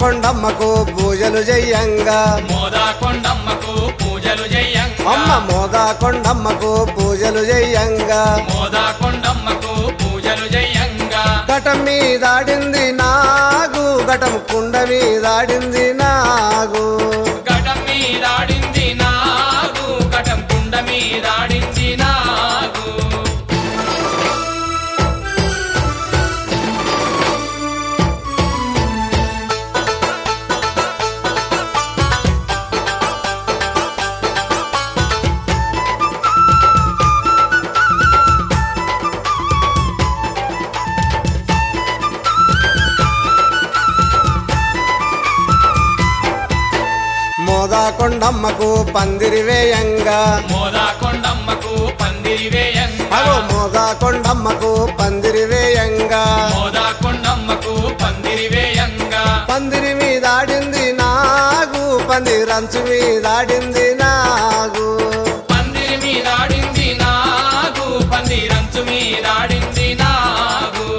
కొండమ్మకు పూజలు చెయ్యంగా మోదా కొండమ్మకు పూజలు చెయ్యంగా అమ్మ మోదా కొండమ్మకు పూజలు చెయ్యంగా మోదా కొండమ్మకు పూజలు చెయ్యంగా ఘటం మీదాడింది నాగు ఘటం కుండ మీదాడింది నాగు ఘటం మీదాడింది నాగు ఘటం కుండ మీదాడింది నాగు మోదా కొండమ్మకు పందిరి వేయంగా మోదా కొండమ్మకు పందిరి వేయంగా అగో మోదా కొండమ్మకు పందిరి వేయంగా మోదా కొండమ్మకు పందిరి వేయంగా పందిరి మీదాడింది నాగు పందిరంచు మీదాడింది నాగు పందిరి మీదాడింది నాగు పందిరంచు మీదాడింది నాగు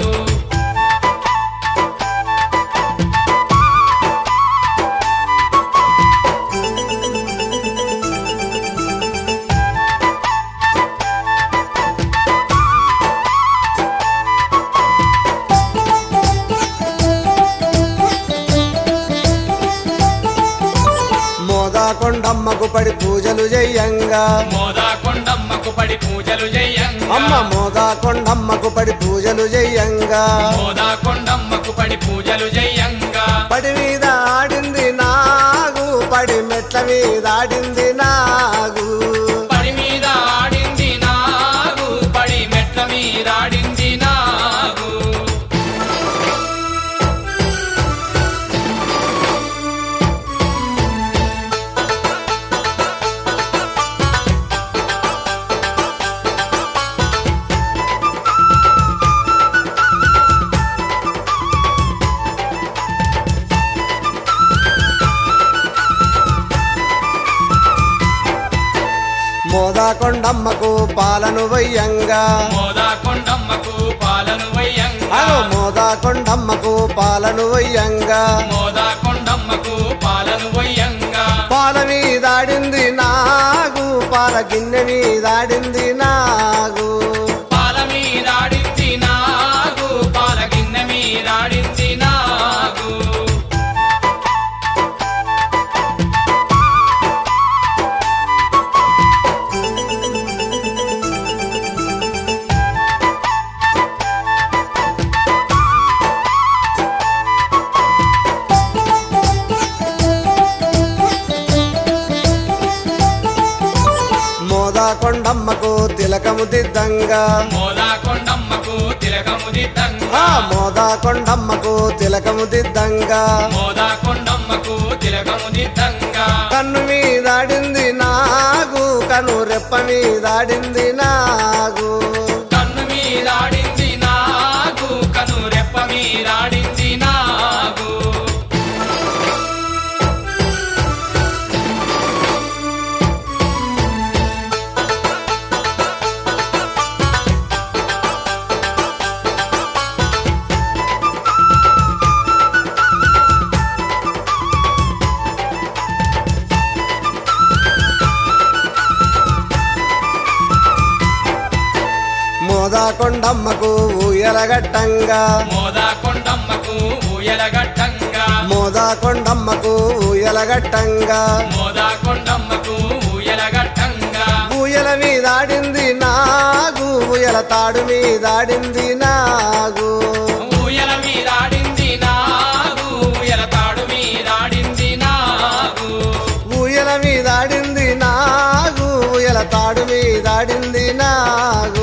మోదా కొండమ్మకు పడి పూజలు చెయ్యంగా మోదా కొండమ్మకు పడి పూజలు చెయ్యంగా అమ్మ మోదా కొండమ్మకు పడి పూజలు చెయ్యంగా మోదా కొండమ్మకు పడి పూజలు చెయ్యంగా పడి మీద ఆడింది నాగు పడి మెట్ల మీద ఆడింది నాగు పడి మీద ఆడింది నాగు పడి మెట్ల మీద ఆడింది నాగు మోదా కొండమ్మకు పాలను వయ్యంగా మోదా కొండమ్మకు పాలను వయ్యంగా అగో మోదా కొండమ్మకు పాలను వయ్యంగా మోదా కొండమ్మకు పాలను వయ్యంగా పాల మీదాడింది నాగు పాల గిన్నె మీదాడింది నాగు పాల మీద ఆడింది నాగు పాల గిన్నె మీద ఆడింది నాగు మోదా కొండమ్మకు తిలకము దిద్దంగా మోదా కొండమ్మకు తిలకము దిద్దంగా ఆ మోదా కొండమ్మకు తిలకము దిద్దంగా మోదా కొండమ్మకు తిలకము దిద్దంగా కన్ను మీదాడింది నాగు కను రెప్ప మీదాడింది నాగు కన్ను మీద ఆడింది నాగు కను రెప్ప మీద ఆడింది నాగు మోదా కొండమ్మకు ఊయలగట్టంగా మోదా కొండమ్మకు ఊయలగట్టంగా మోదా కొండమ్మకు ఊయలగట్టంగా మోదా కొండమ్మకు ఊయలగట్టంగా ఊయల మీదాడింది నాగు ఊయల తాడు మీదాడింది నాగు ఊయల మీద ఆడింది నాగు ఊయల తాడు మీద ఆడింది నాగు ఊయల మీదాడింది నాగు ఊయల తాడు మీదాడింది నాగు